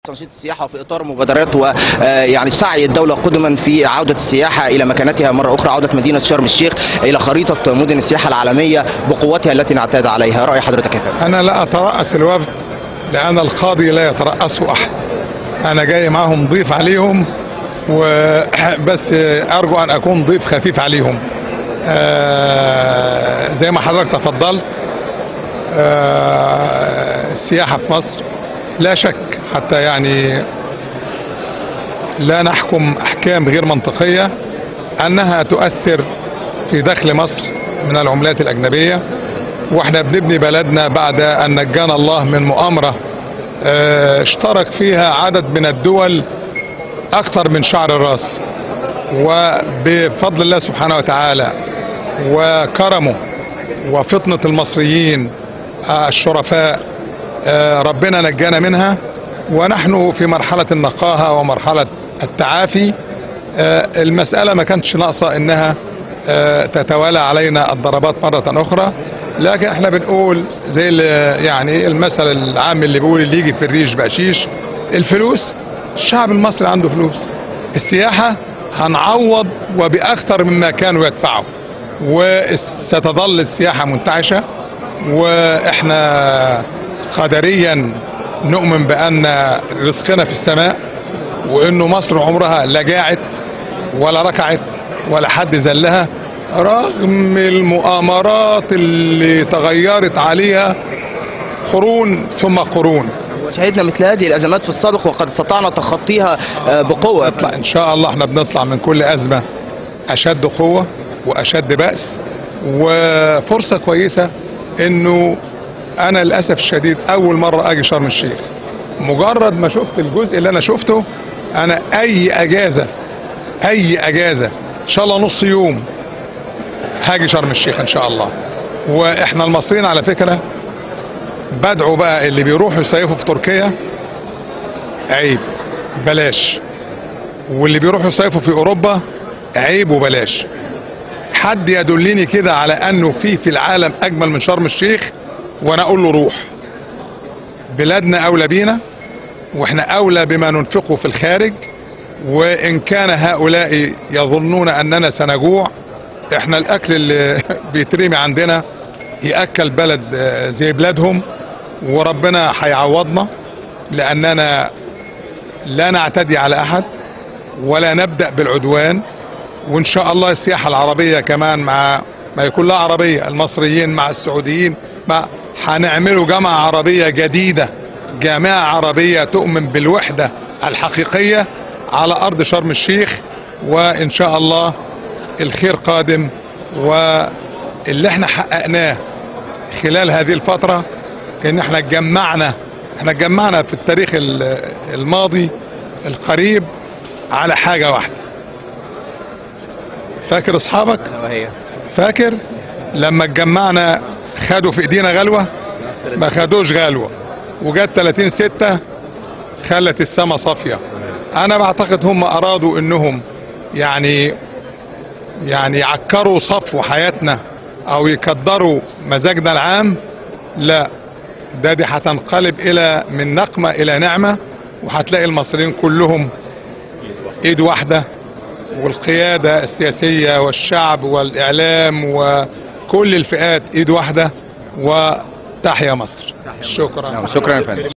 تنشيط السياحة وفي إطار مبادرات ويعني سعي الدولة قدما في عودة السياحة إلى مكانتها مرة أخرى عودة مدينة شرم الشيخ إلى خريطة مدن السياحة العالمية بقوتها التي نعتاد عليها رأي حضرتك يا فندم انا لا اتراس الوفد لان القاضي لا يتراسه احد انا جاي معاهم ضيف عليهم وبس ارجو ان اكون ضيف خفيف عليهم آه، زي ما حضرتك تفضلت آه، السياحه في مصر لا شك حتى يعني لا نحكم احكام غير منطقيه انها تؤثر في دخل مصر من العملات الاجنبيه واحنا بنبني بلدنا بعد ان نجانا الله من مؤامره آه، اشترك فيها عدد من الدول اكثر من شعر الراس وبفضل الله سبحانه وتعالى وكرمه وفطنه المصريين آه، الشرفاء آه، ربنا نجانا منها ونحن في مرحله النقاهه ومرحله التعافي آه، المساله ما كانتش ناقصه انها آه، تتوالى علينا الضربات مرة أخرى لكن احنا بنقول زي ال- يعني المثل العام اللي بيقول اللي يجي في الريش بقشيش الفلوس الشعب المصري عنده فلوس السياحة هنعوض وبأكثر مما كانوا يدفعوا وستظل السياحة منتعشة واحنا قدريا نؤمن بأن رزقنا في السماء وانه مصر عمرها لا جاعت ولا ركعت ولا حد زلها رغم المؤامرات اللي تغيرت عليها قرون ثم قرون وشهدنا مثل هذه الأزمات في السابق وقد استطعنا تخطيها آه، بقوة نطلع ان شاء الله احنا بنطلع من كل ازمه اشد قوه واشد باس وفرصه كويسه انه انا للاسف الشديد اول مره اجي شرم الشيخ مجرد ما شفت الجزء اللي انا شفته انا اي اجازه اي اجازه ان شاء الله نص يوم هاجي شرم الشيخ ان شاء الله واحنا المصريين على فكره بدعوا بقى اللي بيروحوا يصيفوا في تركيا عيب بلاش واللي بيروحوا يصيفوا في اوروبا عيب وبلاش حد يدلني كده على انه في في العالم اجمل من شرم الشيخ وانا اقول له روح بلادنا اولى بينا واحنا اولى بما ننفقه في الخارج وان كان هؤلاء يظنون اننا سنجوع احنا الاكل اللي بيترمي عندنا ياكل بلد آه، زي بلادهم وربنا هيعوضنا لاننا لا نعتدي على احد ولا نبدا بالعدوان وان شاء الله السياحه العربيه كمان مع ما يكون لها عربيه المصريين مع السعوديين مع هنعملوا جامعه عربيه جديده جامعه عربيه تؤمن بالوحده الحقيقيه على ارض شرم الشيخ وان شاء الله الخير قادم واللي احنا حققناه خلال هذه الفتره كان احنا اتجمعنا احنا اتجمعنا في التاريخ ال- الماضي القريب على حاجه واحده فاكر اصحابك وهي فاكر لما اتجمعنا خدوا في ايدينا غلوه ما خدوش غلوه وجت 30 6 خلت السما صافيه انا بعتقد هم ارادوا انهم يعني يعني يعكروا صفو حياتنا او يكدروا مزاجنا العام لا ده دي هتنقلب الى من نقمه الى نعمه وهتلاقي المصريين كلهم ايد واحده والقياده السياسيه والشعب والاعلام وكل الفئات ايد واحده وتحيا مصر شكرا شكرا يا فندم